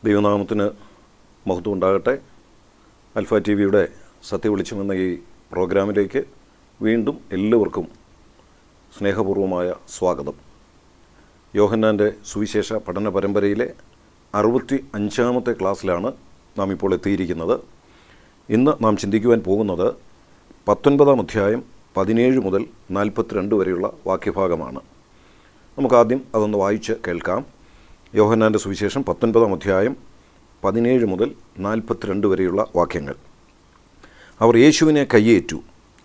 ദൈവനാമത്തിന് മഹത്വം ഉണ്ടാകട്ടെ അൽഫ ടി വിയുടെ സത്യവിളിച്ചം എന്ന ഈ പ്രോഗ്രാമിലേക്ക് വീണ്ടും എല്ലാവർക്കും സ്നേഹപൂർവമായ സ്വാഗതം യോഹന്നാൻ്റെ സുവിശേഷ പഠന പരമ്പരയിലെ അറുപത്തി അഞ്ചാമത്തെ ക്ലാസ്സിലാണ് നാം ഇപ്പോൾ എത്തിയിരിക്കുന്നത് ഇന്ന് നാം ചിന്തിക്കുവാൻ പോകുന്നത് പത്തൊൻപതാം അധ്യായം പതിനേഴ് മുതൽ നാൽപ്പത്തിരണ്ട് വരെയുള്ള വാക്യഭാഗമാണ് നമുക്കാദ്യം അതൊന്ന് വായിച്ച് കേൾക്കാം യോഹന്നാൻ്റെ സുവിശേഷം പത്തൊൻപതാം അധ്യായം പതിനേഴ് മുതൽ നാൽപ്പത്തിരണ്ട് വരെയുള്ള വാക്യങ്ങൾ അവർ യേശുവിനെ കയ്യേറ്റു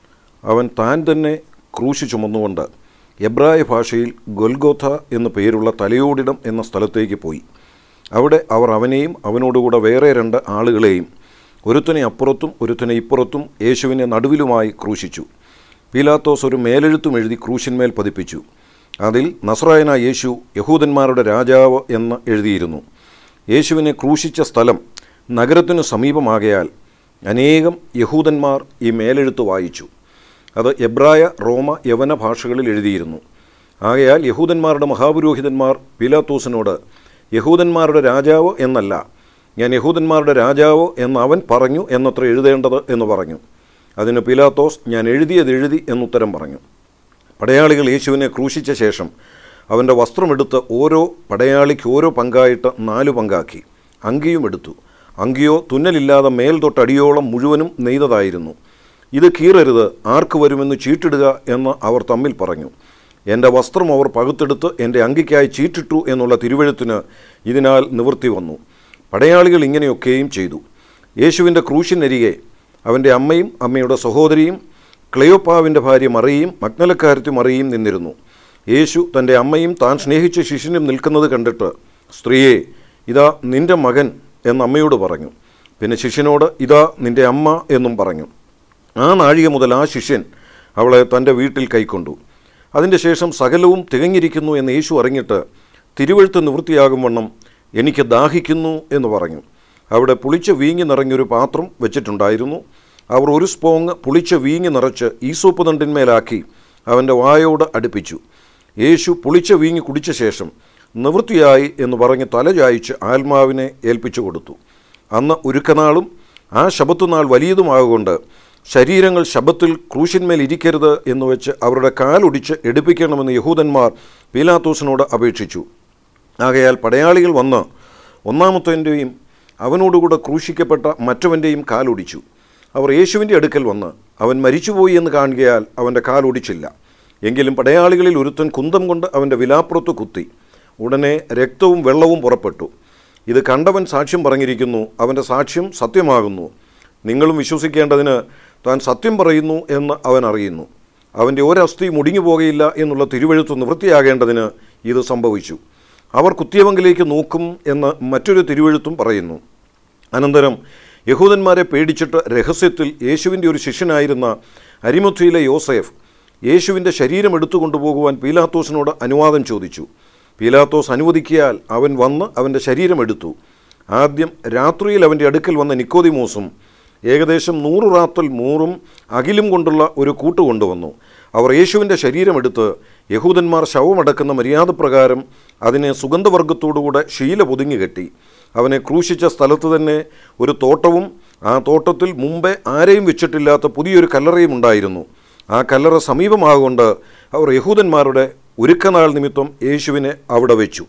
അവൻ താൻ തന്നെ ക്രൂശ് ചുമന്നുകൊണ്ട് എബ്രായ ഭാഷയിൽ ഗൊൽഗോഥ എന്നു പേരുള്ള തലയോടിടം എന്ന സ്ഥലത്തേക്ക് പോയി അവിടെ അവർ അവനെയും അവനോടുകൂടെ വേറെ രണ്ട് ആളുകളെയും ഒരുത്തനെ അപ്പുറത്തും ഒരുത്തനെ ഇപ്പുറത്തും യേശുവിനെ നടുവിലുമായി ക്രൂശിച്ചു പീലാത്തോസ് ഒരു മേലെഴുത്തും എഴുതി ക്രൂശിന്മേൽ പതിപ്പിച്ചു അതിൽ നസ്രായന യേശു യഹൂദന്മാരുടെ രാജാവ് എന്ന് എഴുതിയിരുന്നു യേശുവിനെ ക്രൂശിച്ച സ്ഥലം നഗരത്തിനു സമീപമാകയാൽ അനേകം യഹൂദന്മാർ ഈ മേലെഴുത്ത് വായിച്ചു അത് എബ്രായ റോമ യവന ഭാഷകളിൽ എഴുതിയിരുന്നു ആകയാൽ യഹൂദന്മാരുടെ മഹാപുരോഹിതന്മാർ പീലാത്തോസിനോട് യഹൂദന്മാരുടെ രാജാവ് എന്നല്ല ഞാൻ യഹൂദന്മാരുടെ രാജാവ് എന്ന് അവൻ പറഞ്ഞു എന്നത്ര എഴുതേണ്ടത് എന്ന് പറഞ്ഞു അതിന് പീലാത്തോസ് ഞാൻ എഴുതിയത് എഴുതി എന്നുത്തരം പറഞ്ഞു പടയാളികൾ യേശുവിനെ ക്രൂശിച്ച ശേഷം അവൻ്റെ വസ്ത്രമെടുത്ത് ഓരോ പടയാളിക്ക് ഓരോ പങ്കായിട്ട് നാലു പങ്കാക്കി അങ്കിയും എടുത്തു അങ്കിയോ തുന്നലില്ലാതെ മേൽ തൊട്ടടിയോളം മുഴുവനും നെയ്തതായിരുന്നു ഇത് കീറരുത് ആർക്ക് വരുമെന്ന് ചീട്ടിടുക എന്ന് അവർ തമ്മിൽ പറഞ്ഞു എൻ്റെ വസ്ത്രം അവർ പകുത്തെടുത്ത് എൻ്റെ അങ്കിക്കായി ചീട്ടിട്ടു എന്നുള്ള തിരുവഴുത്തിന് ഇതിനാൽ നിവൃത്തി വന്നു പടയാളികൾ ഇങ്ങനെയൊക്കെയും ചെയ്തു യേശുവിൻ്റെ ക്രൂശിനരികെ അവൻ്റെ അമ്മയും അമ്മയുടെ സഹോദരിയും ക്ലെയോപ്പാവിൻ്റെ ഭാര്യ മറിയും മഗ്നലക്കാരത്തി മറിയും നിന്നിരുന്നു യേശു തൻ്റെ അമ്മയും താൻ സ്നേഹിച്ച ശിഷ്യനും നിൽക്കുന്നത് കണ്ടിട്ട് സ്ത്രീയെ ഇതാ നിൻ്റെ മകൻ എന്ന് അമ്മയോട് പറഞ്ഞു പിന്നെ ശിഷ്യനോട് ഇതാ നിൻ്റെ അമ്മ എന്നും പറഞ്ഞു ആ നാഴിക മുതൽ ആ ശിഷ്യൻ അവളെ തൻ്റെ വീട്ടിൽ കൈക്കൊണ്ടു അതിൻ്റെ ശേഷം സകലവും തികഞ്ഞിരിക്കുന്നു എന്ന് യേശു അറിഞ്ഞിട്ട് തിരുവഴുത്ത് നിവൃത്തിയാകും വണ്ണം എനിക്ക് ദാഹിക്കുന്നു എന്ന് പറഞ്ഞു അവിടെ പുളിച്ച വീങ്ങി നിറഞ്ഞൊരു പാത്രം വെച്ചിട്ടുണ്ടായിരുന്നു അവർ ഒരു സ്പോങ് പുളിച്ച വീങ്ങി നിറച്ച് ഈസോപ്പ് തണ്ടിന്മേലാക്കി അവൻ്റെ വായോട് അടുപ്പിച്ചു യേശു പുളിച്ച വീങ്ങി കുടിച്ച ശേഷം നിവൃത്തിയായി എന്ന് പറഞ്ഞ് തല ചായ്ച്ച് ആത്മാവിനെ ഏൽപ്പിച്ചു കൊടുത്തു അന്ന് ഒരുക്കനാളും ആ ശബത്തുനാൾ വലിയതുമാകൊണ്ട് ശരീരങ്ങൾ ശബത്തിൽ ക്രൂശിന്മേൽ ഇരിക്കരുത് എന്ന് വെച്ച് അവരുടെ കാലൊടിച്ച് എടുപ്പിക്കണമെന്ന് യഹൂദന്മാർ പീലാത്തോസിനോട് അപേക്ഷിച്ചു ആകയാൽ പടയാളികൾ വന്ന് ഒന്നാമത്തേൻ്റെയും അവനോടുകൂടെ ക്രൂശിക്കപ്പെട്ട മറ്റവൻ്റെയും കാലൊടിച്ചു അവർ യേശുവിൻ്റെ അടുക്കൽ വന്ന് അവൻ മരിച്ചുപോയി എന്ന് കാണുകയാൽ അവൻ്റെ കാലൊടിച്ചില്ല എങ്കിലും പടയാളികളിൽ ഒരുത്തൻ കുന്തം കൊണ്ട് അവൻ്റെ വിലാപ്പുറത്ത് കുത്തി ഉടനെ രക്തവും വെള്ളവും പുറപ്പെട്ടു ഇത് കണ്ടവൻ സാക്ഷ്യം പറഞ്ഞിരിക്കുന്നു അവൻ്റെ സാക്ഷ്യം സത്യമാകുന്നു നിങ്ങളും വിശ്വസിക്കേണ്ടതിന് താൻ സത്യം പറയുന്നു എന്ന് അവൻ അറിയുന്നു അവൻ്റെ ഒരസ്ഥി മുടിഞ്ഞു പോകുകയില്ല എന്നുള്ള തിരുവഴുത്ത് നിവൃത്തിയാകേണ്ടതിന് ഇത് സംഭവിച്ചു അവർ കുത്തിയവങ്കിലേക്ക് നോക്കും എന്ന് മറ്റൊരു തിരുവഴുത്തും പറയുന്നു അനന്തരം യഹൂദന്മാരെ പേടിച്ചിട്ട് രഹസ്യത്തിൽ യേശുവിൻ്റെ ഒരു ശിഷ്യനായിരുന്ന അരിമുത്തിയിലെ യോസേഫ് യേശുവിൻ്റെ ശരീരം എടുത്തു കൊണ്ടുപോകുവാൻ പീലാത്തോസിനോട് അനുവാദം ചോദിച്ചു പീലാത്തോസ് അനുവദിക്കിയാൽ അവൻ വന്ന് അവൻ്റെ ശരീരം എടുത്തു ആദ്യം രാത്രിയിൽ അവൻ്റെ അടുക്കൽ വന്ന നിക്കോദിമോസും ഏകദേശം നൂറ് റാത്തൽ മൂറും അകിലും കൊണ്ടുള്ള ഒരു കൂട്ട് കൊണ്ടുവന്നു അവർ യേശുവിൻ്റെ ശരീരമെടുത്ത് യഹൂദന്മാർ ശവമടക്കുന്ന മര്യാദപ്രകാരം അതിനെ സുഗന്ധവർഗത്തോടുകൂടെ ശീല പൊതിഞ്ഞു കെട്ടി അവനെ ക്രൂശിച്ച സ്ഥലത്ത് തന്നെ ഒരു തോട്ടവും ആ തോട്ടത്തിൽ മുമ്പേ ആരെയും വെച്ചിട്ടില്ലാത്ത പുതിയൊരു കല്ലറയും ഉണ്ടായിരുന്നു ആ കല്ലറ സമീപമാകൊണ്ട് അവർ യഹൂദന്മാരുടെ ഒരുക്കനാൾ നിമിത്തം യേശുവിനെ അവിടെ വെച്ചു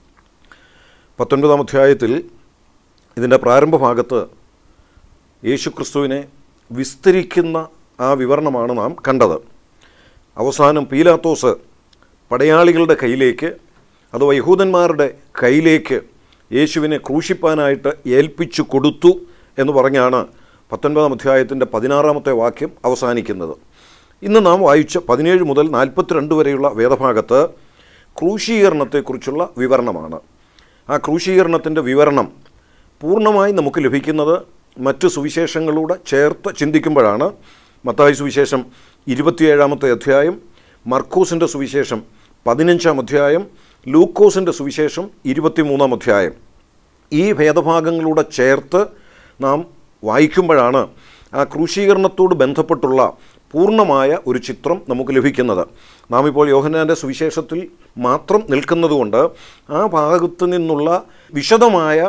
പത്തൊൻപതാം അധ്യായത്തിൽ ഇതിൻ്റെ പ്രാരംഭ ഭാഗത്ത് യേശുക്രിസ്തുവിനെ വിസ്തരിക്കുന്ന ആ വിവരണമാണ് നാം കണ്ടത് അവസാനം പീലാത്തോസ് പടയാളികളുടെ കയ്യിലേക്ക് അഥവാ യഹൂദന്മാരുടെ കയ്യിലേക്ക് യേശുവിനെ ക്രൂശിപ്പാനായിട്ട് ഏൽപ്പിച്ചു കൊടുത്തു എന്ന് പറഞ്ഞാണ് പത്തൊൻപതാം അധ്യായത്തിൻ്റെ പതിനാറാമത്തെ വാക്യം അവസാനിക്കുന്നത് ഇന്ന് നാം വായിച്ച പതിനേഴ് മുതൽ നാൽപ്പത്തിരണ്ട് വരെയുള്ള വേദഭാഗത്ത് ക്രൂശീകരണത്തെക്കുറിച്ചുള്ള വിവരണമാണ് ആ ക്രൂശീകരണത്തിൻ്റെ വിവരണം പൂർണ്ണമായി നമുക്ക് ലഭിക്കുന്നത് മറ്റ് സുവിശേഷങ്ങളൂടെ ചേർത്ത് ചിന്തിക്കുമ്പോഴാണ് മത്തായി സുവിശേഷം ഇരുപത്തിയേഴാമത്തെ അധ്യായം മർക്കൂസിൻ്റെ സുവിശേഷം പതിനഞ്ചാം അധ്യായം ലൂക്കോസിൻ്റെ സുവിശേഷം ഇരുപത്തിമൂന്നാം അധ്യായം ഈ ഭേദഭാഗങ്ങളൂടെ ചേർത്ത് നാം വായിക്കുമ്പോഴാണ് ആ ക്രൂശീകരണത്തോട് ബന്ധപ്പെട്ടുള്ള പൂർണ്ണമായ ഒരു ചിത്രം നമുക്ക് ലഭിക്കുന്നത് നാം ഇപ്പോൾ യോഹന്നാൻ്റെ സുവിശേഷത്തിൽ മാത്രം നിൽക്കുന്നതുകൊണ്ട് ആ ഭാഗത്ത് നിന്നുള്ള വിശദമായ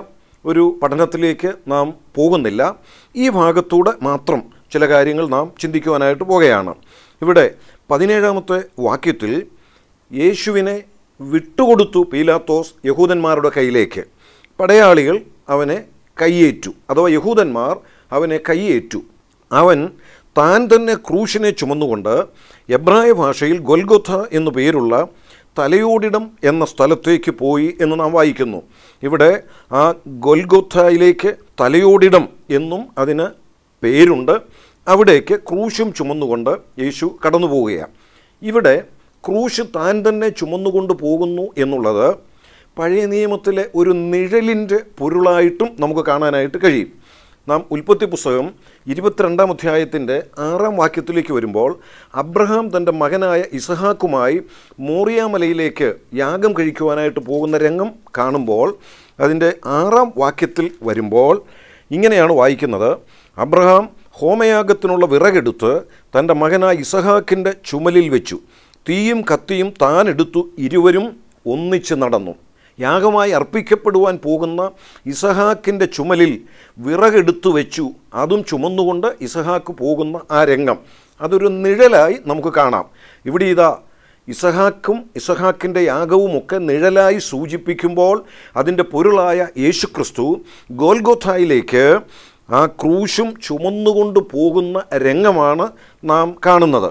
ഒരു പഠനത്തിലേക്ക് നാം പോകുന്നില്ല ഈ ഭാഗത്തൂടെ മാത്രം ചില കാര്യങ്ങൾ നാം ചിന്തിക്കുവാനായിട്ട് പോകുകയാണ് ഇവിടെ പതിനേഴാമത്തെ വാക്യത്തിൽ യേശുവിനെ വിട്ടുകൊടുത്തു പീലാത്തോസ് യഹൂദന്മാരുടെ കയ്യിലേക്ക് പടയാളികൾ അവനെ കയ്യേറ്റു അഥവാ യഹൂദന്മാർ അവനെ കയ്യേറ്റു അവൻ താൻ തന്നെ ക്രൂശിനെ ചുമന്നുകൊണ്ട് എബ്രായ ഭാഷയിൽ ഗൊൽഗൊഥ എന്നു പേരുള്ള തലയോടിടം എന്ന സ്ഥലത്തേക്ക് പോയി എന്ന് നാം വായിക്കുന്നു ഇവിടെ ആ ഗൊൽഗൊഥയിലേക്ക് തലയോടിടം എന്നും അതിന് പേരുണ്ട് അവിടേക്ക് ക്രൂശും ചുമന്നുകൊണ്ട് യേശു കടന്നു പോവുകയാണ് ഇവിടെ ക്രൂശ് താൻ തന്നെ ചുമന്നുകൊണ്ട് പോകുന്നു എന്നുള്ളത് പഴയ നിയമത്തിലെ ഒരു നിഴലിൻ്റെ പൊരുളായിട്ടും നമുക്ക് കാണാനായിട്ട് കഴിയും നാം ഉൽപ്പത്തി പുസ്തകം ഇരുപത്തിരണ്ടാം അധ്യായത്തിൻ്റെ ആറാം വാക്യത്തിലേക്ക് വരുമ്പോൾ അബ്രഹാം തൻ്റെ മകനായ ഇസഹാക്കുമായി മോറിയാമലയിലേക്ക് യാഗം കഴിക്കുവാനായിട്ട് പോകുന്ന രംഗം കാണുമ്പോൾ അതിൻ്റെ ആറാം വാക്യത്തിൽ വരുമ്പോൾ ഇങ്ങനെയാണ് വായിക്കുന്നത് അബ്രഹാം ഹോമയാഗത്തിനുള്ള വിറകെടുത്ത് തൻ്റെ മകനായ ഇസഹാക്കിൻ്റെ ചുമലിൽ വെച്ചു തീയും കത്തിയും താൻ എടുത്തു ഇരുവരും ഒന്നിച്ച് നടന്നു യാഗമായി അർപ്പിക്കപ്പെടുവാൻ പോകുന്ന ഇസഹാക്കിൻ്റെ ചുമലിൽ വിറകെടുത്തു വെച്ചു അതും ചുമന്നുകൊണ്ട് ഇസഹാക്ക് പോകുന്ന ആ രംഗം അതൊരു നിഴലായി നമുക്ക് കാണാം ഇവിടെ ഇതാ ഇസഹാക്കും ഇസഹാക്കിൻ്റെ യാഗവുമൊക്കെ നിഴലായി സൂചിപ്പിക്കുമ്പോൾ അതിൻ്റെ പൊരുളായ യേശുക്രിസ്തു ഗോൽഗോഥായിലേക്ക് ആ ക്രൂശും ചുമന്നുകൊണ്ട് പോകുന്ന രംഗമാണ് നാം കാണുന്നത്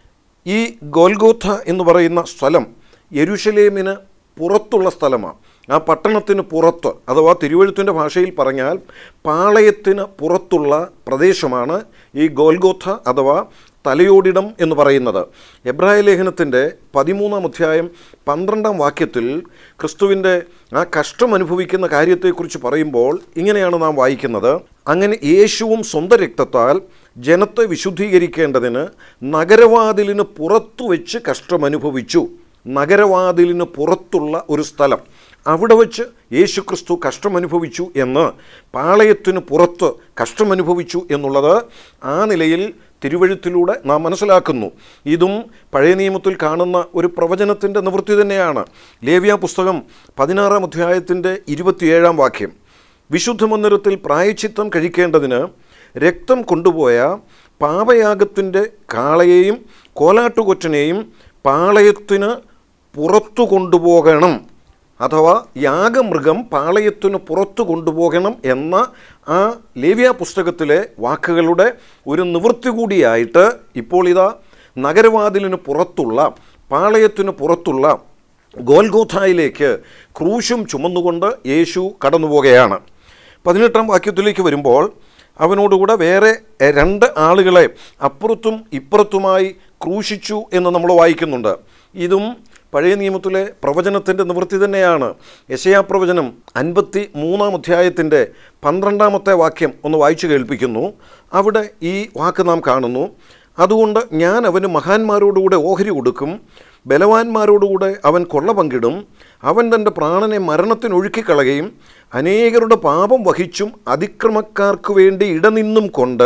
ഈ ഗോൽഗോഥ എന്ന് പറയുന്ന സ്ഥലം യെരുഷലേമിന് പുറത്തുള്ള സ്ഥലമാണ് ആ പട്ടണത്തിന് പുറത്ത് അഥവാ തിരുവഴുത്തിൻ്റെ ഭാഷയിൽ പറഞ്ഞാൽ പാളയത്തിന് പുറത്തുള്ള പ്രദേശമാണ് ഈ ഗോൽഗോഥ അഥവാ തലയോടിടം എന്ന് പറയുന്നത് എബ്രായ ലേഖനത്തിൻ്റെ പതിമൂന്നാം അധ്യായം പന്ത്രണ്ടാം വാക്യത്തിൽ ക്രിസ്തുവിൻ്റെ ആ കഷ്ടം അനുഭവിക്കുന്ന കാര്യത്തെക്കുറിച്ച് പറയുമ്പോൾ ഇങ്ങനെയാണ് നാം വായിക്കുന്നത് അങ്ങനെ യേശുവും സ്വന്തം രക്തത്താൽ ജനത്തെ വിശുദ്ധീകരിക്കേണ്ടതിന് നഗരവാതിലിന് പുറത്തു വെച്ച് കഷ്ടമനുഭവിച്ചു നഗരവാതിലിന് പുറത്തുള്ള ഒരു സ്ഥലം അവിടെ വച്ച് യേശു ക്രിസ്തു കഷ്ടമനുഭവിച്ചു എന്ന് പാളയത്തിന് പുറത്ത് കഷ്ടമനുഭവിച്ചു എന്നുള്ളത് ആ നിലയിൽ തിരുവഴുത്തിലൂടെ നാം മനസ്സിലാക്കുന്നു ഇതും പഴയ നിയമത്തിൽ കാണുന്ന ഒരു പ്രവചനത്തിൻ്റെ നിവൃത്തി തന്നെയാണ് ലേവ്യ പുസ്തകം പതിനാറാം അധ്യായത്തിൻ്റെ ഇരുപത്തിയേഴാം വാക്യം വിശുദ്ധ മന്ദിരത്തിൽ പ്രായച്ചിത്തം കഴിക്കേണ്ടതിന് രക്തം കൊണ്ടുപോയ പാപയാഗത്തിൻ്റെ കാളയെയും കോലാട്ടുകൊറ്റനെയും പാളയത്തിന് പുറത്തു കൊണ്ടുപോകണം അഥവാ യാഗമൃഗം പാളയത്തിന് പുറത്തു കൊണ്ടുപോകണം എന്ന ആ ലേവ്യ പുസ്തകത്തിലെ വാക്കുകളുടെ ഒരു നിവൃത്തി കൂടിയായിട്ട് ഇപ്പോൾ ഇതാ നഗരവാതിലിന് പുറത്തുള്ള പാളയത്തിന് പുറത്തുള്ള ഗോൽഗോഥായിലേക്ക് ക്രൂശും ചുമന്നുകൊണ്ട് യേശു കടന്നു പോകുകയാണ് പതിനെട്ടാം വാക്യത്തിലേക്ക് വരുമ്പോൾ അവനോടുകൂടെ വേറെ രണ്ട് ആളുകളെ അപ്പുറത്തും ഇപ്പുറത്തുമായി ക്രൂശിച്ചു എന്ന് നമ്മൾ വായിക്കുന്നുണ്ട് ഇതും പഴയ നിയമത്തിലെ പ്രവചനത്തിൻ്റെ നിവൃത്തി തന്നെയാണ് യശയാ പ്രവചനം അൻപത്തി മൂന്നാം അധ്യായത്തിൻ്റെ പന്ത്രണ്ടാമത്തെ വാക്യം ഒന്ന് വായിച്ചു കേൾപ്പിക്കുന്നു അവിടെ ഈ വാക്ക് നാം കാണുന്നു അതുകൊണ്ട് ഞാൻ അവന് മഹാന്മാരോടുകൂടെ ഓഹരി കൊടുക്കും ബലവാന്മാരോടുകൂടെ അവൻ കൊള്ള പങ്കിടും അവൻ തൻ്റെ പ്രാണനെ മരണത്തിനൊഴുക്കിക്കളയുകയും അനേകരുടെ പാപം വഹിച്ചും അതിക്രമക്കാർക്ക് വേണ്ടി ഇടനിന്നും കൊണ്ട്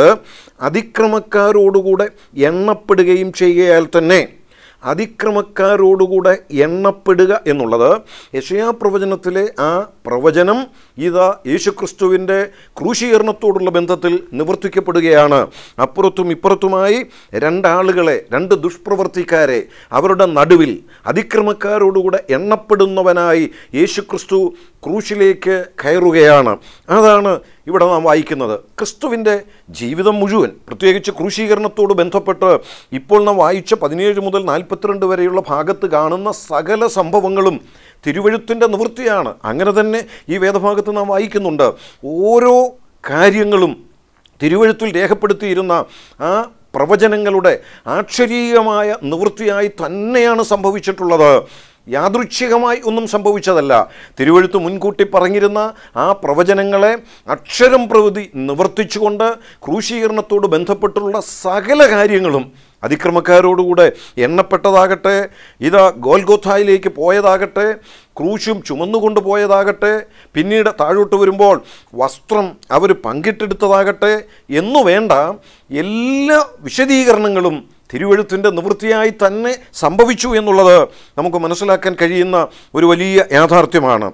അതിക്രമക്കാരോടുകൂടെ എണ്ണപ്പെടുകയും ചെയ്യുകയാൽ തന്നെ അതിക്രമക്കാരോടുകൂടെ എണ്ണപ്പെടുക എന്നുള്ളത് യശയാ പ്രവചനത്തിലെ ആ പ്രവചനം ഇതാ യേശുക്രിസ്തുവിൻ്റെ ക്രൂശീകരണത്തോടുള്ള ബന്ധത്തിൽ നിവർത്തിക്കപ്പെടുകയാണ് അപ്പുറത്തും ഇപ്പുറത്തുമായി രണ്ടാളുകളെ രണ്ട് ദുഷ്പ്രവർത്തിക്കാരെ അവരുടെ നടുവിൽ അതിക്രമക്കാരോടുകൂടെ എണ്ണപ്പെടുന്നവനായി യേശുക്രിസ്തു ക്രൂശിലേക്ക് കയറുകയാണ് അതാണ് ഇവിടെ നാം വായിക്കുന്നത് ക്രിസ്തുവിൻ്റെ ജീവിതം മുഴുവൻ പ്രത്യേകിച്ച് ക്രൂശീകരണത്തോട് ബന്ധപ്പെട്ട് ഇപ്പോൾ നാം വായിച്ച പതിനേഴ് മുതൽ നാൽപ്പത്തിരണ്ട് വരെയുള്ള ഭാഗത്ത് കാണുന്ന സകല സംഭവങ്ങളും തിരുവഴുത്തിൻ്റെ നിവൃത്തിയാണ് അങ്ങനെ തന്നെ ഈ വേദഭാഗത്ത് നാം വായിക്കുന്നുണ്ട് ഓരോ കാര്യങ്ങളും തിരുവഴുത്തിൽ രേഖപ്പെടുത്തിയിരുന്ന ആ പ്രവചനങ്ങളുടെ ആക്ഷരീയമായ നിവൃത്തിയായി തന്നെയാണ് സംഭവിച്ചിട്ടുള്ളത് യാദൃച്ഛികമായി ഒന്നും സംഭവിച്ചതല്ല തിരുവഴുത്ത് മുൻകൂട്ടി പറഞ്ഞിരുന്ന ആ പ്രവചനങ്ങളെ അക്ഷരം പ്രവൃത്തി നിവർത്തിച്ചുകൊണ്ട് ക്രൂശീകരണത്തോട് ബന്ധപ്പെട്ടുള്ള സകല കാര്യങ്ങളും അതിക്രമക്കാരോടുകൂടെ എണ്ണപ്പെട്ടതാകട്ടെ ഇതാ ഗോൽഗോഥായിലേക്ക് പോയതാകട്ടെ ക്രൂശും ചുമന്നുകൊണ്ട് പോയതാകട്ടെ പിന്നീട് താഴോട്ട് വരുമ്പോൾ വസ്ത്രം അവർ പങ്കിട്ടെടുത്തതാകട്ടെ എന്നു വേണ്ട എല്ലാ വിശദീകരണങ്ങളും തിരുവഴുത്തിൻ്റെ നിവൃത്തിയായി തന്നെ സംഭവിച്ചു എന്നുള്ളത് നമുക്ക് മനസ്സിലാക്കാൻ കഴിയുന്ന ഒരു വലിയ യാഥാർത്ഥ്യമാണ്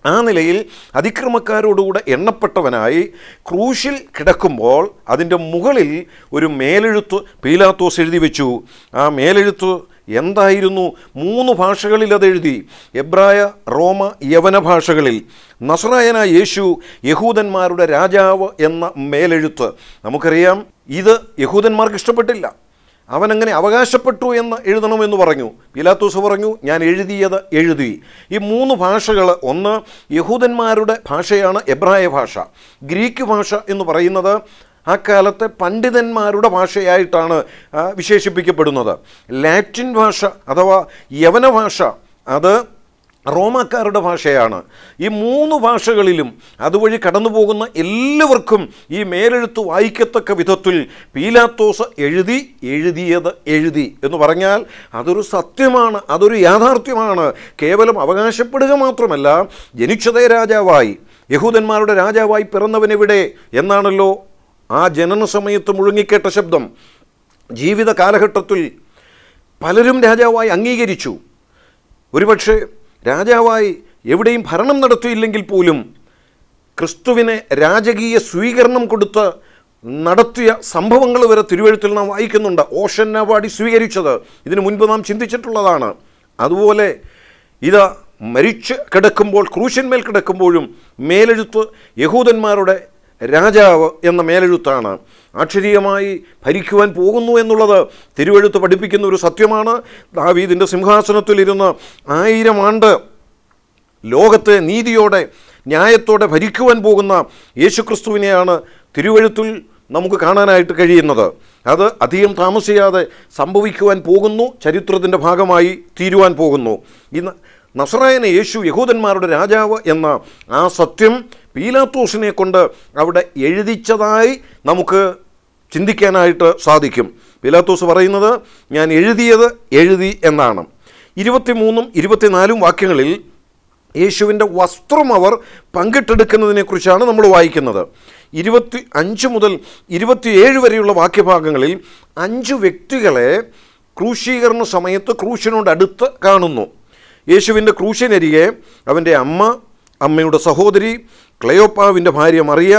ആ നിലയിൽ അതിക്രമക്കാരോടുകൂടെ എണ്ണപ്പെട്ടവനായി ക്രൂശിൽ കിടക്കുമ്പോൾ അതിൻ്റെ മുകളിൽ ഒരു മേലെഴുത്ത് പീലാത്തോസ് എഴുതി വെച്ചു ആ മേലെഴുത്ത് എന്തായിരുന്നു മൂന്ന് ഭാഷകളിൽ അത് എഴുതി എബ്രായ റോമ യവന ഭാഷകളിൽ നസ്രായന യേശു യഹൂദന്മാരുടെ രാജാവ് എന്ന മേലെഴുത്ത് നമുക്കറിയാം ഇത് യഹൂദന്മാർക്ക് ഇഷ്ടപ്പെട്ടില്ല അവനങ്ങനെ അവകാശപ്പെട്ടു എന്ന് എഴുതണമെന്ന് പറഞ്ഞു പിലാത്തോസ് പറഞ്ഞു ഞാൻ എഴുതിയത് എഴുതി ഈ മൂന്ന് ഭാഷകൾ ഒന്ന് യഹൂദന്മാരുടെ ഭാഷയാണ് എബ്രായ ഭാഷ ഗ്രീക്ക് ഭാഷ എന്ന് പറയുന്നത് ആ കാലത്തെ പണ്ഡിതന്മാരുടെ ഭാഷയായിട്ടാണ് ആ, വിശേഷിപ്പിക്കപ്പെടുന്നത് ലാറ്റിൻ ഭാഷ അഥവാ യവന ഭാഷ അത് റോമാക്കാരുടെ ഭാഷയാണ് ഈ മൂന്ന് ഭാഷകളിലും അതുവഴി കടന്നു പോകുന്ന എല്ലാവർക്കും ഈ മേലെഴുത്ത് വായിക്കത്തക്ക വിധത്തിൽ പീലാത്തോസ് എഴുതി എഴുതിയത് എഴുതി എന്ന് പറഞ്ഞാൽ അതൊരു സത്യമാണ് അതൊരു യാഥാർത്ഥ്യമാണ് കേവലം അവകാശപ്പെടുക മാത്രമല്ല ജനിച്ചതേ രാജാവായി യഹൂദന്മാരുടെ രാജാവായി പിറന്നവനെവിടെ എന്നാണല്ലോ ആ ജനന സമയത്ത് മുഴുങ്ങിക്കേട്ട ശബ്ദം ജീവിത കാലഘട്ടത്തിൽ പലരും രാജാവായി അംഗീകരിച്ചു ഒരുപക്ഷെ രാജാവായി എവിടെയും ഭരണം നടത്തിയില്ലെങ്കിൽ പോലും ക്രിസ്തുവിനെ രാജകീയ സ്വീകരണം കൊടുത്ത് നടത്തിയ സംഭവങ്ങൾ വരെ തിരുവഴുത്തിൽ നാം വായിക്കുന്നുണ്ട് ഓഷൻ അവാർഡ് സ്വീകരിച്ചത് ഇതിനു മുൻപ് നാം ചിന്തിച്ചിട്ടുള്ളതാണ് അതുപോലെ ഇതാ മരിച്ച് കിടക്കുമ്പോൾ ക്രൂശന്മേൽ കിടക്കുമ്പോഴും മേലെഴുത്ത് യഹൂദന്മാരുടെ രാജാവ് എന്ന മേലെഴുത്താണ് അക്ഷരീയമായി ഭരിക്കുവാൻ പോകുന്നു എന്നുള്ളത് തിരുവഴുത്ത് പഠിപ്പിക്കുന്ന ഒരു സത്യമാണ് ദാവീദിൻ്റെ സിംഹാസനത്തിലിരുന്ന് ആയിരം ആണ്ട് ലോകത്തെ നീതിയോടെ ന്യായത്തോടെ ഭരിക്കുവാൻ പോകുന്ന യേശുക്രിസ്തുവിനെയാണ് തിരുവഴുത്തിൽ നമുക്ക് കാണാനായിട്ട് കഴിയുന്നത് അത് അധികം താമസിയാതെ സംഭവിക്കുവാൻ പോകുന്നു ചരിത്രത്തിൻ്റെ ഭാഗമായി തീരുവാൻ പോകുന്നു ഇന്ന് നസറായന യേശു യഹൂദന്മാരുടെ രാജാവ് എന്ന ആ സത്യം പീലാത്തോസിനെ കൊണ്ട് അവിടെ എഴുതിച്ചതായി നമുക്ക് ചിന്തിക്കാനായിട്ട് സാധിക്കും പീലാത്തോസ് പറയുന്നത് ഞാൻ എഴുതിയത് എഴുതി എന്നാണ് ഇരുപത്തിമൂന്നും ഇരുപത്തിനാലും വാക്യങ്ങളിൽ യേശുവിൻ്റെ വസ്ത്രം അവർ പങ്കിട്ടെടുക്കുന്നതിനെക്കുറിച്ചാണ് നമ്മൾ വായിക്കുന്നത് ഇരുപത്തി അഞ്ച് മുതൽ ഇരുപത്തിയേഴ് വരെയുള്ള വാക്യഭാഗങ്ങളിൽ അഞ്ച് വ്യക്തികളെ ക്രൂശീകരണ സമയത്ത് ക്രൂശിനോട് അടുത്ത് കാണുന്നു യേശുവിൻ്റെ ക്രൂശിനരികെ അവൻ്റെ അമ്മ അമ്മയുടെ സഹോദരി ക്ലയോപ്പാവിൻ്റെ ഭാര്യ മറിയ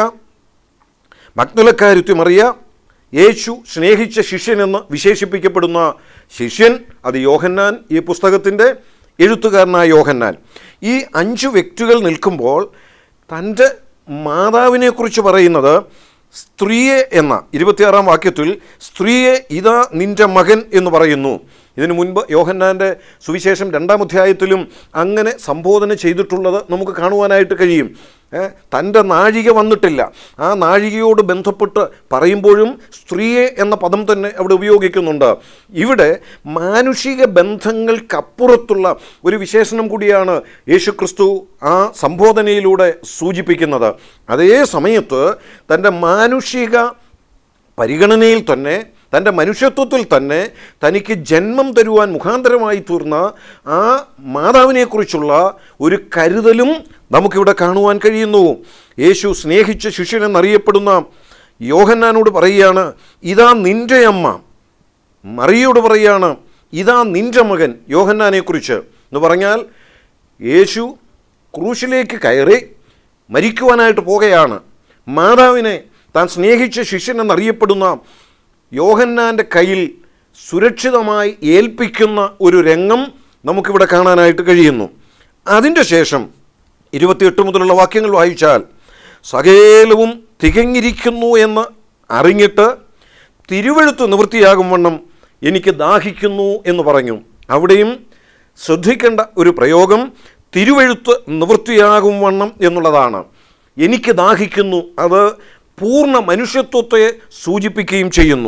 മഗ്നലക്കാരുത്തി മറിയ യേശു സ്നേഹിച്ച ശിഷ്യനെന്ന് വിശേഷിപ്പിക്കപ്പെടുന്ന ശിഷ്യൻ അത് യോഹന്നാൻ ഈ പുസ്തകത്തിൻ്റെ എഴുത്തുകാരനായ യോഹന്നാൻ ഈ അഞ്ച് വ്യക്തികൾ നിൽക്കുമ്പോൾ തൻ്റെ മാതാവിനെക്കുറിച്ച് പറയുന്നത് സ്ത്രീയെ എന്ന ഇരുപത്തിയാറാം വാക്യത്തിൽ സ്ത്രീയെ ഇതാ നിൻ്റെ മകൻ എന്ന് പറയുന്നു ഇതിനു മുൻപ് യോഹന്നാൻ്റെ സുവിശേഷം രണ്ടാം അധ്യായത്തിലും അങ്ങനെ സംബോധന ചെയ്തിട്ടുള്ളത് നമുക്ക് കാണുവാനായിട്ട് കഴിയും ഏ, തൻ്റെ നാഴിക വന്നിട്ടില്ല ആ നാഴികയോട് ബന്ധപ്പെട്ട് പറയുമ്പോഴും സ്ത്രീയെ എന്ന പദം തന്നെ അവിടെ ഉപയോഗിക്കുന്നുണ്ട് ഇവിടെ മാനുഷിക ബന്ധങ്ങൾക്കപ്പുറത്തുള്ള ഒരു വിശേഷണം കൂടിയാണ് യേശുക്രിസ്തു ആ സംബോധനയിലൂടെ സൂചിപ്പിക്കുന്നത് അതേ സമയത്ത് തൻ്റെ മാനുഷിക പരിഗണനയിൽ തന്നെ തൻ്റെ മനുഷ്യത്വത്തിൽ തന്നെ തനിക്ക് ജന്മം തരുവാൻ മുഖാന്തരമായി തീർന്ന ആ മാതാവിനെക്കുറിച്ചുള്ള ഒരു കരുതലും നമുക്കിവിടെ കാണുവാൻ കഴിയുന്നു യേശു സ്നേഹിച്ച ശിഷ്യനെന്നറിയപ്പെടുന്ന യോഹന്നാനോട് പറയുകയാണ് ഇതാ നിൻ്റെ അമ്മ മറിയോട് പറയുകയാണ് ഇതാ നിൻ്റെ മകൻ യോഹന്നാനെക്കുറിച്ച് എന്ന് പറഞ്ഞാൽ യേശു ക്രൂശിലേക്ക് കയറി മരിക്കുവാനായിട്ട് പോകുകയാണ് മാതാവിനെ താൻ സ്നേഹിച്ച ശിഷ്യൻ എന്നറിയപ്പെടുന്ന യോഹന്നാൻ്റെ കയ്യിൽ സുരക്ഷിതമായി ഏൽപ്പിക്കുന്ന ഒരു രംഗം നമുക്കിവിടെ കാണാനായിട്ട് കഴിയുന്നു അതിൻ്റെ ശേഷം ഇരുപത്തിയെട്ട് മുതലുള്ള വാക്യങ്ങൾ വായിച്ചാൽ സകേലവും തികഞ്ഞിരിക്കുന്നു എന്ന് അറിഞ്ഞിട്ട് തിരുവഴുത്ത് നിവൃത്തിയാകും വണ്ണം എനിക്ക് ദാഹിക്കുന്നു എന്ന് പറഞ്ഞു അവിടെയും ശ്രദ്ധിക്കേണ്ട ഒരു പ്രയോഗം തിരുവഴുത്ത് നിവൃത്തിയാകും വണ്ണം എന്നുള്ളതാണ് എനിക്ക് ദാഹിക്കുന്നു അത് പൂർണ്ണ മനുഷ്യത്വത്തെ സൂചിപ്പിക്കുകയും ചെയ്യുന്നു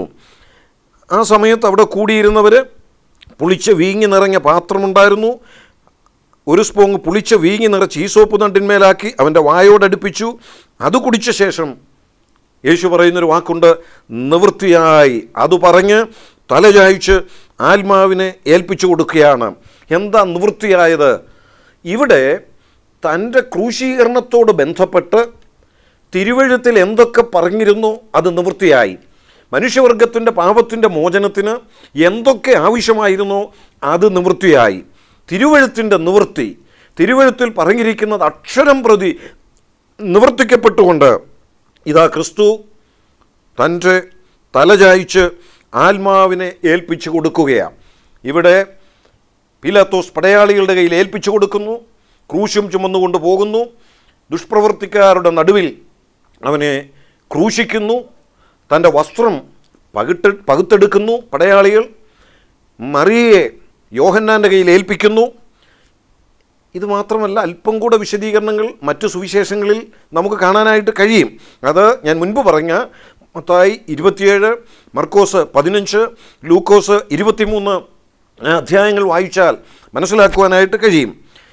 ആ സമയത്ത് അവിടെ കൂടിയിരുന്നവർ പുളിച്ച വീങ്ങി നിറഞ്ഞ പാത്രമുണ്ടായിരുന്നു ഒരു സ്പോങ് പുളിച്ച വീങ്ങി നിറച്ച് ഈസോപ്പ് നണ്ടിന്മേലാക്കി അവൻ്റെ വായോടടുപ്പിച്ചു അത് കുടിച്ച ശേഷം യേശു പറയുന്നൊരു വാക്കുണ്ട് നിവൃത്തിയായി അത് പറഞ്ഞ് തലചായ്ച്ച് ആത്മാവിനെ ഏൽപ്പിച്ചു കൊടുക്കുകയാണ് എന്താ നിവൃത്തിയായത് ഇവിടെ തൻ്റെ ക്രൂശീകരണത്തോട് ബന്ധപ്പെട്ട് തിരുവഴുത്തിൽ എന്തൊക്കെ പറഞ്ഞിരുന്നു അത് നിവൃത്തിയായി മനുഷ്യവർഗത്തിൻ്റെ പാപത്തിൻ്റെ മോചനത്തിന് എന്തൊക്കെ ആവശ്യമായിരുന്നോ അത് നിവൃത്തിയായി തിരുവഴുത്തിൻ്റെ നിവൃത്തി തിരുവഴുത്തിൽ പറഞ്ഞിരിക്കുന്നത് അക്ഷരം പ്രതി നിവർത്തിക്കപ്പെട്ടുകൊണ്ട് ഇതാ ക്രിസ്തു തൻ്റെ തലചായ്ച്ച് ആത്മാവിനെ ഏൽപ്പിച്ചു കൊടുക്കുകയാണ് ഇവിടെ പീലാത്തോസ് പടയാളികളുടെ കയ്യിൽ ഏൽപ്പിച്ചു കൊടുക്കുന്നു ക്രൂശും ചുമന്നുകൊണ്ട് പോകുന്നു ദുഷ്പ്രവർത്തിക്കാരുടെ നടുവിൽ അവനെ ക്രൂശിക്കുന്നു തൻ്റെ വസ്ത്രം പകിട്ട് പകുത്തെടുക്കുന്നു പടയാളികൾ മറിയയെ യോഹന്നാൻ്റെ കയ്യിൽ ഏൽപ്പിക്കുന്നു ഇത് മാത്രമല്ല അല്പം കൂടെ വിശദീകരണങ്ങൾ മറ്റു സുവിശേഷങ്ങളിൽ നമുക്ക് കാണാനായിട്ട് കഴിയും അത് ഞാൻ മുൻപ് പറഞ്ഞ മത്തായി ഇരുപത്തിയേഴ് മർക്കോസ് പതിനഞ്ച് ലൂക്കോസ് ഇരുപത്തിമൂന്ന് അധ്യായങ്ങൾ വായിച്ചാൽ മനസ്സിലാക്കുവാനായിട്ട് കഴിയും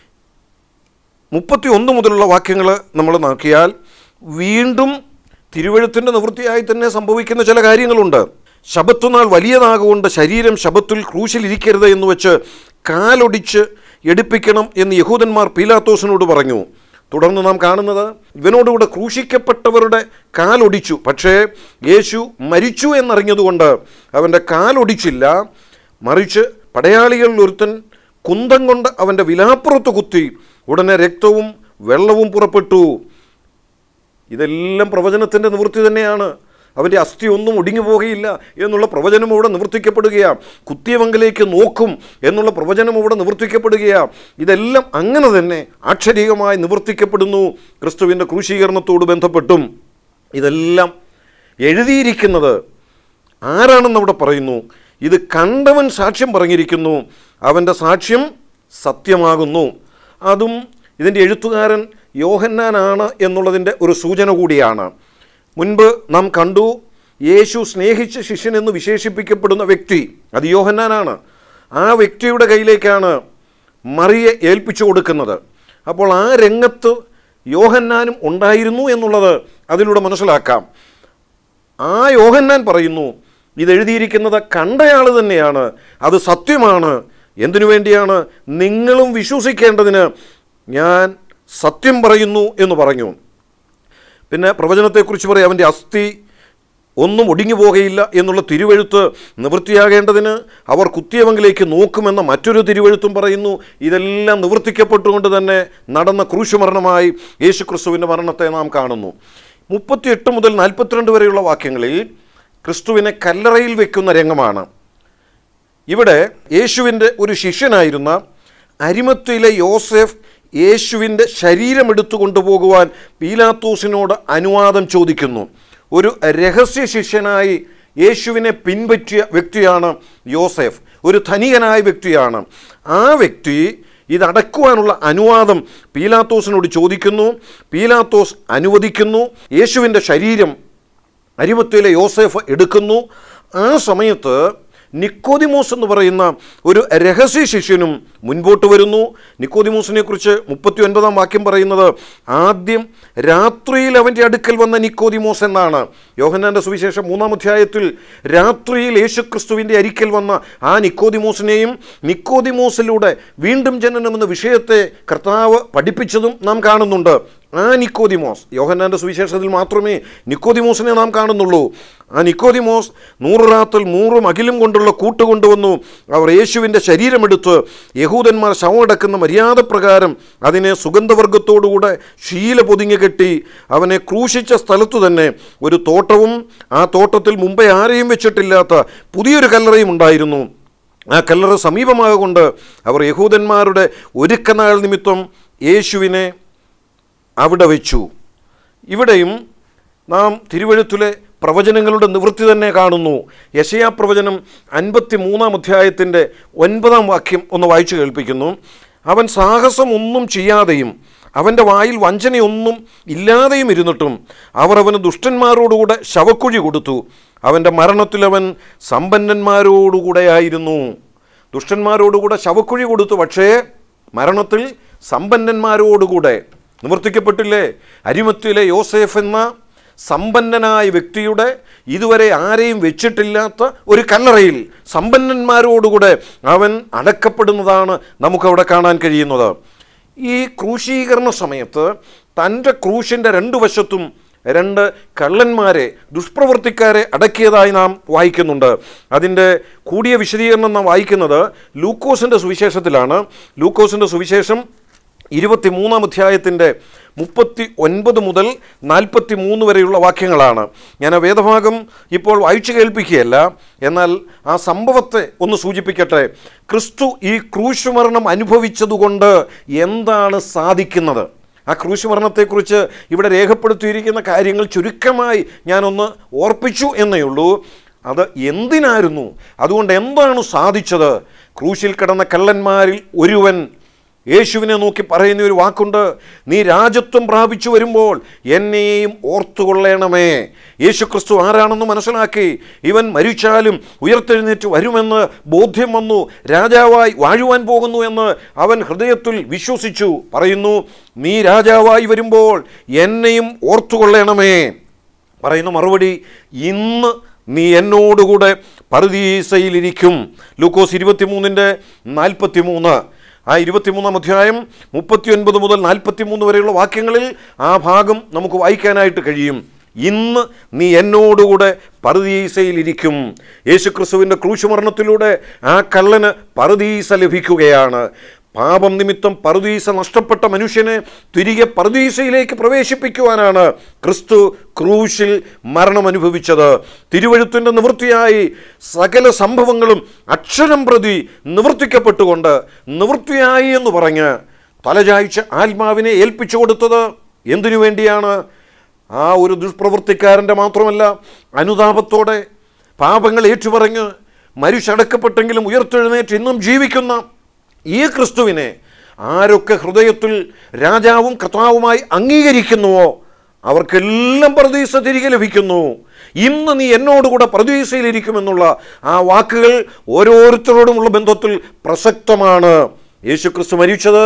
മുപ്പത്തി ഒന്ന് മുതലുള്ള വാക്യങ്ങൾ നമ്മൾ നോക്കിയാൽ വീണ്ടും തിരുവഴുത്തിൻ്റെ നിവൃത്തിയായി തന്നെ സംഭവിക്കുന്ന ചില കാര്യങ്ങളുണ്ട് ശബത്തുനാൾ വലിയതാകൊണ്ട് ശരീരം ശബത്തിൽ ക്രൂശിലിരിക്കരുത് എന്ന് വെച്ച് കാലൊടിച്ച് എടുപ്പിക്കണം എന്ന് യഹൂദന്മാർ പീലാത്തോസിനോട് പറഞ്ഞു തുടർന്ന് നാം കാണുന്നത് ഇവനോടുകൂടെ ക്രൂശിക്കപ്പെട്ടവരുടെ കാലൊടിച്ചു പക്ഷേ യേശു മരിച്ചു എന്നറിഞ്ഞതുകൊണ്ട് അവൻ്റെ കാലൊടിച്ചില്ല മറിച്ച് പടയാളികളിൽ ഒരുത്തൻ കുന്തം കൊണ്ട് അവൻ്റെ വിലാപ്പുറത്ത് കുത്തി ഉടനെ രക്തവും വെള്ളവും പുറപ്പെട്ടു ഇതെല്ലാം പ്രവചനത്തിൻ്റെ നിവൃത്തി തന്നെയാണ് അവൻ്റെ അസ്ഥി ഒന്നും ഒടിഞ്ഞു പോകുകയില്ല എന്നുള്ള പ്രവചനം അവിടെ നിവർത്തിക്കപ്പെടുകയാണ് കുത്തിയവങ്കിലേക്ക് നോക്കും എന്നുള്ള പ്രവചനം അവിടെ നിവർത്തിക്കപ്പെടുകയാണ് ഇതെല്ലാം അങ്ങനെ തന്നെ ആക്ഷരികമായി നിവർത്തിക്കപ്പെടുന്നു ക്രിസ്തുവിൻ്റെ ക്രൂശീകരണത്തോട് ബന്ധപ്പെട്ടും ഇതെല്ലാം എഴുതിയിരിക്കുന്നത് ആരാണെന്ന് അവിടെ പറയുന്നു ഇത് കണ്ടവൻ സാക്ഷ്യം പറഞ്ഞിരിക്കുന്നു അവൻ്റെ സാക്ഷ്യം സത്യമാകുന്നു അതും ഇതിൻ്റെ എഴുത്തുകാരൻ യോഹന്നാനാണ് എന്നുള്ളതിൻ്റെ ഒരു സൂചന കൂടിയാണ് മുൻപ് നാം കണ്ടു യേശു സ്നേഹിച്ച ശിഷ്യൻ എന്ന് വിശേഷിപ്പിക്കപ്പെടുന്ന വ്യക്തി അത് യോഹന്നാനാണ് ആ വ്യക്തിയുടെ കയ്യിലേക്കാണ് മറിയെ ഏൽപ്പിച്ചു കൊടുക്കുന്നത് അപ്പോൾ ആ രംഗത്ത് യോഹന്നാനും ഉണ്ടായിരുന്നു എന്നുള്ളത് അതിലൂടെ മനസ്സിലാക്കാം ആ യോഹന്നാൻ പറയുന്നു ഇത് എഴുതിയിരിക്കുന്നത് കണ്ടയാൾ തന്നെയാണ് അത് സത്യമാണ് എന്തിനു വേണ്ടിയാണ് നിങ്ങളും വിശ്വസിക്കേണ്ടതിന് ഞാൻ സത്യം പറയുന്നു എന്ന് പറഞ്ഞു പിന്നെ പ്രവചനത്തെക്കുറിച്ച് പറയും അവൻ്റെ അസ്ഥി ഒന്നും ഒടിഞ്ഞു പോകുകയില്ല എന്നുള്ള തിരുവഴുത്ത് നിവൃത്തിയാകേണ്ടതിന് അവർ കുത്തിയവങ്കിലേക്ക് നോക്കുമെന്ന മറ്റൊരു തിരുവഴുത്തും പറയുന്നു ഇതെല്ലാം നിവർത്തിക്കപ്പെട്ടുകൊണ്ട് തന്നെ നടന്ന ക്രൂശുമരണമായി യേശു ക്രിസ്തുവിൻ്റെ മരണത്തെ നാം കാണുന്നു മുപ്പത്തിയെട്ട് മുതൽ നാൽപ്പത്തിരണ്ട് വരെയുള്ള വാക്യങ്ങളിൽ ക്രിസ്തുവിനെ കല്ലറയിൽ വെക്കുന്ന രംഗമാണ് ഇവിടെ യേശുവിൻ്റെ ഒരു ശിഷ്യനായിരുന്ന അരിമത്തിലെ യോസെഫ് യേശുവിൻ്റെ ശരീരം എടുത്തു കൊണ്ടുപോകുവാൻ പീലാത്തോസിനോട് അനുവാദം ചോദിക്കുന്നു ഒരു രഹസ്യ ശിഷ്യനായി യേശുവിനെ പിൻപറ്റിയ വ്യക്തിയാണ് യോസെഫ് ഒരു ധനികനായ വ്യക്തിയാണ് ആ വ്യക്തി ഇതടക്കുവാനുള്ള അനുവാദം പീലാത്തോസിനോട് ചോദിക്കുന്നു പീലാത്തോസ് അനുവദിക്കുന്നു യേശുവിൻ്റെ ശരീരം അരിമത്തിലെ യോസേഫ് എടുക്കുന്നു ആ സമയത്ത് നിക്കോദിമോസ് എന്ന് പറയുന്ന ഒരു രഹസ്യ ശിഷ്യനും മുൻപോട്ട് വരുന്നു നിക്കോദിമോസിനെ കുറിച്ച് മുപ്പത്തി ഒൻപതാം വാക്യം പറയുന്നത് ആദ്യം രാത്രിയിൽ അവൻ്റെ അടുക്കൽ വന്ന നിക്കോദിമോസ് എന്നാണ് യോഹന്നാൻ്റെ സുവിശേഷം മൂന്നാം അധ്യായത്തിൽ രാത്രിയിൽ യേശുക്രിസ്തുവിൻ്റെ അരിക്കൽ വന്ന ആ നിക്കോദിമോസിനെയും നിക്കോദിമോസിലൂടെ വീണ്ടും ജനനം എന്ന വിഷയത്തെ കർത്താവ് പഠിപ്പിച്ചതും നാം കാണുന്നുണ്ട് ആ നിക്കോദിമോസ് യോഹന്നാൻ്റെ സുവിശേഷത്തിൽ മാത്രമേ നിക്കോദിമോസിനെ നാം കാണുന്നുള്ളൂ ആ നിക്കോദിമോസ് നൂറ് റാത്തിൽ നൂറും അകിലും കൊണ്ടുള്ള കൂട്ട് കൊണ്ടുവന്നു അവർ യേശുവിൻ്റെ ശരീരമെടുത്ത് യഹൂദന്മാർ ശവമടക്കുന്ന മര്യാദ പ്രകാരം അതിനെ സുഗന്ധവർഗത്തോടുകൂടെ ശീല പൊതിഞ്ഞു കെട്ടി അവനെ ക്രൂശിച്ച സ്ഥലത്തു തന്നെ ഒരു തോട്ടവും ആ തോട്ടത്തിൽ മുമ്പേ ആരെയും വെച്ചിട്ടില്ലാത്ത പുതിയൊരു കല്ലറയും ഉണ്ടായിരുന്നു ആ കല്ലറ സമീപമാകൊണ്ട് അവർ യഹൂദന്മാരുടെ ഒരുക്കനാൾ നിമിത്തം യേശുവിനെ അവിടെ വെച്ചു ഇവിടെയും നാം തിരുവഴുത്തിലെ പ്രവചനങ്ങളുടെ നിവൃത്തി തന്നെ കാണുന്നു യശയാ പ്രവചനം അൻപത്തി മൂന്നാം അധ്യായത്തിൻ്റെ ഒൻപതാം വാക്യം ഒന്ന് വായിച്ചു കേൾപ്പിക്കുന്നു അവൻ സാഹസം ഒന്നും ചെയ്യാതെയും അവൻ്റെ വായിൽ വഞ്ചനയൊന്നും ഇല്ലാതെയും ഇരുന്നിട്ടും അവർ അവന് ദുഷ്ടന്മാരോടുകൂടെ ശവക്കുഴി കൊടുത്തു അവൻ്റെ മരണത്തിൽ അവൻ സമ്പന്നന്മാരോടുകൂടെയായിരുന്നു ദുഷ്ടന്മാരോടുകൂടെ ശവക്കുഴി കൊടുത്തു പക്ഷേ മരണത്തിൽ സമ്പന്നന്മാരോടുകൂടെ നിവർത്തിക്കപ്പെട്ടില്ലേ അരിമത്തിലെ യോസേഫ് എന്ന സമ്പന്നനായ വ്യക്തിയുടെ ഇതുവരെ ആരെയും വെച്ചിട്ടില്ലാത്ത ഒരു കല്ലറയിൽ സമ്പന്നന്മാരോടുകൂടെ അവൻ അടക്കപ്പെടുന്നതാണ് നമുക്കവിടെ കാണാൻ കഴിയുന്നത് ഈ ക്രൂശീകരണ സമയത്ത് തൻ്റെ ക്രൂശിൻ്റെ രണ്ട് വശത്തും രണ്ട് കള്ളന്മാരെ ദുഷ്പ്രവർത്തിക്കാരെ അടക്കിയതായി നാം വായിക്കുന്നുണ്ട് അതിൻ്റെ കൂടിയ വിശദീകരണം നാം വായിക്കുന്നത് ലൂക്കോസിൻ്റെ സുവിശേഷത്തിലാണ് ലൂക്കോസിൻ്റെ സുവിശേഷം ഇരുപത്തി മൂന്നാം അധ്യായത്തിൻ്റെ മുപ്പത്തി ഒൻപത് മുതൽ നാൽപ്പത്തി മൂന്ന് വരെയുള്ള വാക്യങ്ങളാണ് ഞാൻ ആ വേദഭാഗം ഇപ്പോൾ വായിച്ചു കേൾപ്പിക്കുകയല്ല എന്നാൽ ആ സംഭവത്തെ ഒന്ന് സൂചിപ്പിക്കട്ടെ ക്രിസ്തു ഈ ക്രൂശുമരണം അനുഭവിച്ചതുകൊണ്ട് എന്താണ് സാധിക്കുന്നത് ആ ക്രൂശ് മരണത്തെക്കുറിച്ച് ഇവിടെ രേഖപ്പെടുത്തിയിരിക്കുന്ന കാര്യങ്ങൾ ചുരുക്കമായി ഞാനൊന്ന് ഓർപ്പിച്ചു എന്നേ ഉള്ളൂ അത് എന്തിനായിരുന്നു അതുകൊണ്ട് എന്താണ് സാധിച്ചത് ക്രൂശിൽ കിടന്ന കള്ളന്മാരിൽ ഒരുവൻ യേശുവിനെ നോക്കി പറയുന്ന ഒരു വാക്കുണ്ട് നീ രാജത്വം പ്രാപിച്ചു വരുമ്പോൾ എന്നെയും ഓർത്തുകൊള്ളണമേ യേശു ക്രിസ്തു ആരാണെന്ന് മനസ്സിലാക്കി ഇവൻ മരിച്ചാലും ഉയർത്തെഴുന്നേറ്റ് വരുമെന്ന് ബോധ്യം വന്നു രാജാവായി വാഴുവാൻ പോകുന്നു എന്ന് അവൻ ഹൃദയത്തിൽ വിശ്വസിച്ചു പറയുന്നു നീ രാജാവായി വരുമ്പോൾ എന്നെയും ഓർത്തുകൊള്ളണമേ പറയുന്ന മറുപടി ഇന്ന് നീ എന്നോടുകൂടെ പറുദീസയിലിരിക്കും ലൂക്കോസ് ഇരുപത്തിമൂന്നിൻ്റെ നാൽപ്പത്തി മൂന്ന് ആ ഇരുപത്തിമൂന്നാം അധ്യായം മുപ്പത്തിയൊൻപത് മുതൽ നാൽപ്പത്തിമൂന്ന് വരെയുള്ള വാക്യങ്ങളിൽ ആ ഭാഗം നമുക്ക് വായിക്കാനായിട്ട് കഴിയും ഇന്ന് നീ എന്നോടുകൂടെ പറുദീസയിലിരിക്കും യേശുക്രിസ്തുവിൻ്റെ ക്രൂശുമരണത്തിലൂടെ ആ കള്ളന് പറുദീസ ലഭിക്കുകയാണ് പാപം നിമിത്തം പറുദീസ നഷ്ടപ്പെട്ട മനുഷ്യനെ തിരികെ പറുദീസയിലേക്ക് പ്രവേശിപ്പിക്കുവാനാണ് ക്രിസ്തു ക്രൂശിൽ മരണം അനുഭവിച്ചത് തിരുവഴുത്തിൻ്റെ നിവൃത്തിയായി സകല സംഭവങ്ങളും അക്ഷരം പ്രതി നിവർത്തിക്കപ്പെട്ടുകൊണ്ട് നിവൃത്തിയായി എന്ന് പറഞ്ഞ് തലചായ്ച്ച ആത്മാവിനെ ഏൽപ്പിച്ചു കൊടുത്തത് എന്തിനു വേണ്ടിയാണ് ആ ഒരു ദുഷ്പ്രവൃത്തിക്കാരൻ്റെ മാത്രമല്ല അനുതാപത്തോടെ പാപങ്ങൾ ഏറ്റുപറഞ്ഞ് മരിച്ചടക്കപ്പെട്ടെങ്കിലും ഉയർത്തെഴുന്നേറ്റ് ഇന്നും ജീവിക്കുന്ന ഈ ക്രിസ്തുവിനെ ആരൊക്കെ ഹൃദയത്തിൽ രാജാവും കർത്താവുമായി അംഗീകരിക്കുന്നുവോ അവർക്കെല്ലാം പ്രതീക്ഷ തിരികെ ലഭിക്കുന്നു ഇന്ന് നീ എന്നോടുകൂടെ പ്രതീക്ഷയിലിരിക്കുമെന്നുള്ള ആ വാക്കുകൾ ഓരോരുത്തരോടുമുള്ള ബന്ധത്തിൽ പ്രസക്തമാണ് യേശു ക്രിസ്തു മരിച്ചത്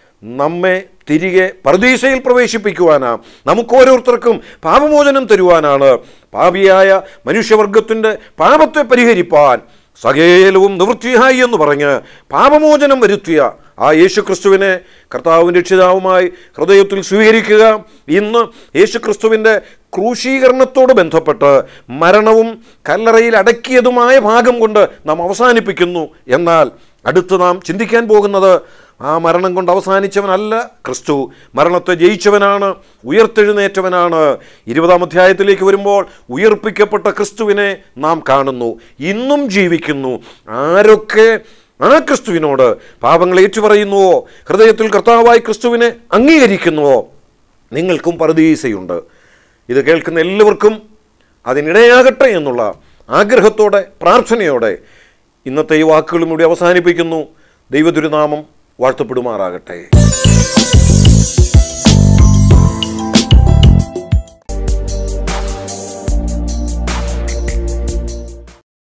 നമ്മെ തിരികെ പരദീസയിൽ പ്രവേശിപ്പിക്കുവാനാ നമുക്ക് ഓരോരുത്തർക്കും പാപമോചനം തരുവാനാണ് പാപിയായ മനുഷ്യവർഗത്തിൻ്റെ പാപത്തെ പരിഹരിപ്പാൻ സകേലവും നിവൃത്തിയായി എന്ന് പറഞ്ഞ് പാപമോചനം വരുത്തിയ ആ യേശു ക്രിസ്തുവിനെ കർത്താവും രക്ഷിതാവുമായി ഹൃദയത്തിൽ സ്വീകരിക്കുക ഇന്ന് യേശു ക്രിസ്തുവിൻ്റെ ക്രൂശീകരണത്തോട് ബന്ധപ്പെട്ട് മരണവും കല്ലറയിൽ അടക്കിയതുമായ ഭാഗം കൊണ്ട് നാം അവസാനിപ്പിക്കുന്നു എന്നാൽ അടുത്ത് നാം ചിന്തിക്കാൻ പോകുന്നത് ആ മരണം കൊണ്ട് അവസാനിച്ചവനല്ല ക്രിസ്തു മരണത്തെ ജയിച്ചവനാണ് ഉയർത്തെഴുന്നേറ്റവനാണ് ഇരുപതാം അധ്യായത്തിലേക്ക് വരുമ്പോൾ ഉയർപ്പിക്കപ്പെട്ട ക്രിസ്തുവിനെ നാം കാണുന്നു ഇന്നും ജീവിക്കുന്നു ആരൊക്കെ ആ ക്രിസ്തുവിനോട് പാപങ്ങൾ ഏറ്റുപറയുന്നുവോ ഹൃദയത്തിൽ കർത്താവായി ക്രിസ്തുവിനെ അംഗീകരിക്കുന്നുവോ നിങ്ങൾക്കും പരദീസയുണ്ട് ഇത് കേൾക്കുന്ന എല്ലാവർക്കും അതിനിടയാകട്ടെ എന്നുള്ള ആഗ്രഹത്തോടെ പ്രാർത്ഥനയോടെ ഇന്നത്തെ ഈ വാക്കുകളും കൂടി അവസാനിപ്പിക്കുന്നു ദൈവദുരുനാമം വാഴ്ത്തപ്പെടുമാറാകട്ടെ